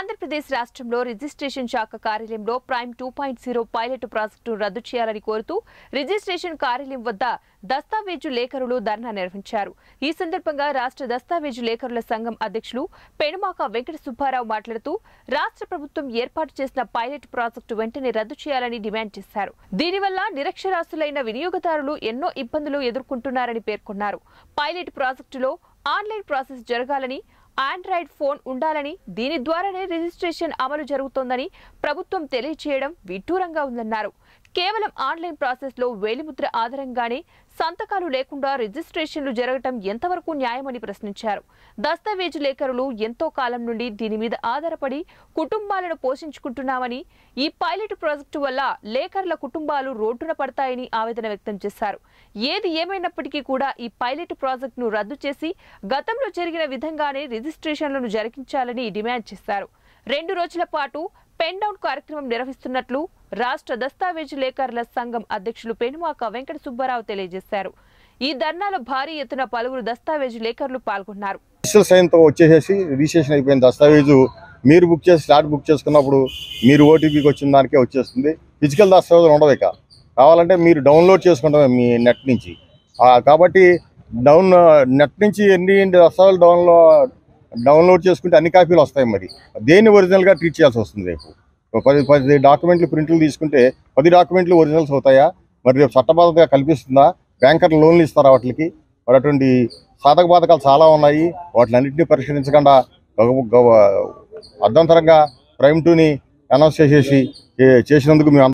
ఆంధ్రప్రదేశ్ రాష్ట్రంలో రిజిస్ట్రేషన్ శాఖ కార్యాలయంలో prime two point zero pilot ప్రాజెక్టును రద్దు చేయాలని కోరుతూ రిజిస్ట్రేషన్ కార్యాలయం వద్ద దస్తావేజు లేఖరులు ధర్నా నిర్వహించారు ఈ సందర్భంగా రాష్ట్ర దస్తావేజు లేఖరుల సంఘం అధ్యక్షులు పెనుమాక వెంకట సుబ్బారావు మాట్లాడుతూ రాష్ట్ర ప్రభుత్వం ఏర్పాటు చేసిన పైలట్ ప్రాజెక్టు వెంటనే రద్దు చేయాలని డిమాండ్ చేశారు దీనివల్ల నిరక్షరాస్యులైన వినియోగదారులు ఎన్నో ఇబ్బందులు ఎదుర్కొంటున్నారని పేర్కొన్నారు పైలట్ ప్రాజెక్టులో ఆన్లైన్ ప్రాసెస్ జరగాలని ఆండ్రాయిడ్ ఫోన్ ఉండాలని దీని ద్వారానే రిజిస్ట్రేషన్ అమలు జరుగుతోందని ప్రభుత్వం తెలియచేయడం విడ్డూరంగా ఉందన్నారు కేవలం ఆన్లైన్ ప్రాసెస్లో వేలిముద్ర ఆధారంగానే సంతకాలు లేకుండా రిజిస్ట్రేషన్లు జరగటం ఎంతవరకు న్యాయమని ప్రశ్నించారు దస్తావేజు లేఖరులు ఎంతో కాలం నుండి దీని మీద ఆధారపడి కుటుంబాలను పోషించుకుంటున్నామని ఈ పైలట్ ప్రాజెక్టు వల్ల లేఖరుల కుటుంబాలు రోడ్డున పడతాయని ఆవేదన వ్యక్తం చేశారు ఏది ఏమైనప్పటికీ కూడా ఈ పైలట్ ప్రాజెక్టును రద్దు చేసి గతంలో జరిగిన విధంగానే రిజిస్ట్రేషన్లను జరిగించాలని డిమాండ్ చేశారు రెండు రోజుల పాటు పెన్ డౌన్ కార్యక్రమం నిర్వహిస్తున్నట్లు రాష్ట్ర దస్తావేజు లేఖరుల సంఘం అధ్యక్షులు పెనుమాక వెంకట సుబ్బారావు తెలియజేశారు ఈ ధర్నాలో భారీ ఎత్తున పలువురు దస్తావేజు లేఖరులు పాల్గొన్నారు డిజిటల్ సైన్తో వచ్చేసేసి రిజిస్ట్రేషన్ అయిపోయిన దస్తావేజు మీరు బుక్ చేసి స్లాట్ బుక్ చేసుకున్నప్పుడు మీరు ఓటీపీకి వచ్చిన దానికే వచ్చేస్తుంది ఫిజికల్ దస్తావేజులు ఉండవు ఇక కావాలంటే మీరు డౌన్లోడ్ చేసుకుంటాం మీ నెట్ నుంచి ఆ, కాబట్టి డౌన్ నెట్ నుంచి ఎన్ని దస్తావేజులు డౌన్లో డౌన్లోడ్ చేసుకుంటే అన్ని కాపీలు వస్తాయి మరి దేన్ని ఒరిజినల్గా ట్రీట్ చేయాల్సి వస్తుంది రేపు ఒక పది పది డాక్యుమెంట్లు ప్రింట్లు తీసుకుంటే పది డాక్యుమెంట్లు ఒరిజినల్స్ అవుతాయా మరి రేపు చట్టబద్ధత కల్పిస్తుందా బ్యాంకర్లు లోన్లు ఇస్తారా వాటికి మరి అటువంటి సాధక బాధకాలు చాలా ఉన్నాయి వాటిలన్నింటినీ పరిశీలించకుండా గవ- గవ- అర్ధంతరంగా ప్రైమ్ టూని అనౌన్స్ చేసేసి చే- చేసినందుకు మేము